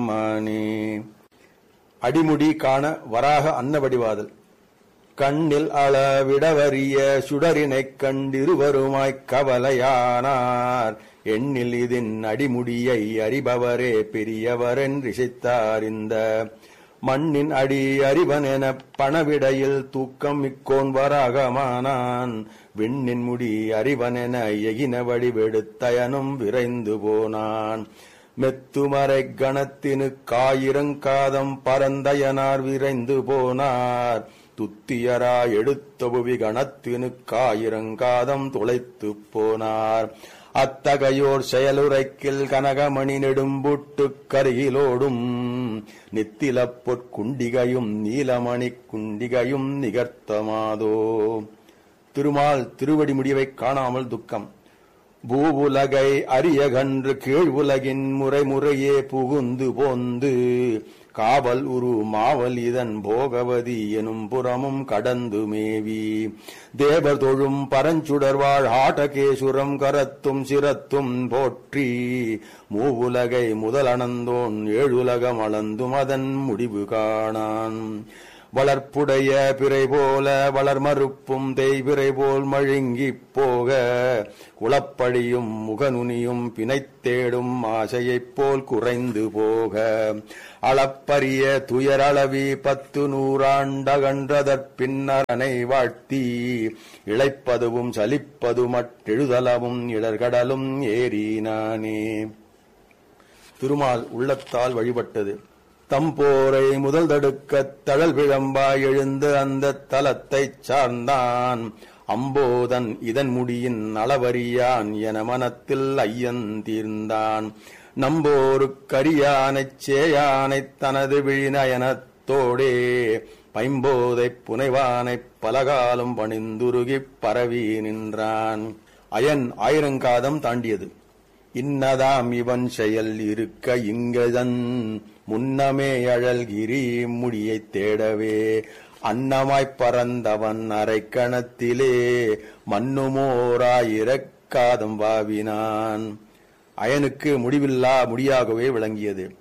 மானே அடிமுடி காண வராக அன்னவடிவாதல் கண்ணில் அளவிடவரிய சுடரினைக் கண்டிருவருமாய்க் கவலையானார் எண்ணில் இதன் அடிமுடியை அறிபவரே பெரியவரென்றிசைத்தார் இந்த மண்ணின் அடி அறிவன் எனப் பணவிடையில் தூக்கம் மிக்கோன் வராகமானான் விண்ணின் முடி அறிவனென எகின வடிவெடுத்தயனும் விரைந்து போனான் மெத்துமறை கணத்தினு காயிரங்காதம் பரந்தயனார் விரைந்து போனார் துத்தியரா எடுத்த புவி கணத்தினு காயிரங்காதம் துளைத்துப் போனார் அத்தகையோர் செயலுரைக்கில் கனகமணி நெடும்புட்டுக் கருகிலோடும் நித்திலப் பொற்குண்டிகையும் நீலமணிக் குண்டிகையும் நிகர்த்தமாதோ திருமால் திருவடி முடிவைக் காணாமல் துக்கம் பூவுலகை அரிய கன்று கீழ் உலகின் முறைமுறையே புகுந்து போந்து காவல் உரு மாவல் இதன் போகவதி எனும் புறமும் கடந்து மேவி தேவர் தொழும் பரஞ்சுடர்வாழ் ஆட்டகேசுரம் கரத்தும் சிரத்தும் போற்றி மூவுலகை முதலணந்தோன் ஏழுலகம் அளந்தும் அதன் முடிவு காணான் வளர்ப்புடைய பிறை போல வளர் மறுப்பும் தேய்பிறை போல் மழுங்கிப் போக குளப்படியும் முகநுனியும் பிணைத்தேடும் ஆசையைப் போல் குறைந்து போக அளப்பரிய துயரளவி பத்து நூறாண்டகன்றதற் பின்னரனை வாழ்த்தி இழைப்பதுவும் சலிப்பதுமட்டெழுதலவும் இடர்கடலும் ஏறினானே திருமால் உள்ளத்தால் வழிபட்டது தம்போரை முதல் தடுக்கத் தழல் விழம்பாய் எழுந்து அந்த தலத்தைச் சார்ந்தான் அம்போதன் இதன் முடியின் அளவறியான் என மனத்தில் ஐயன் தீர்ந்தான் நம்போருக்கரியானைச் சேயானைத் தனது விழிநயனத்தோடே பைம்போதைப் புனைவானைப் பலகாலம் பணிந்துருகிப் பரவி நின்றான் அயன் ஆயிரங்காதம் தாண்டியது இன்னதாம் இவன் செயல் இருக்க இங்கதன் முன்னமே அழல்கிரி முடியைத் தேடவே அன்னமாய்ப் பறந்தவன் அரைக்கணத்திலே மன்னுமோராயிரக்காதம் வாவினான் அயனுக்கு முடிவில்லா முடியாகவே விளங்கியது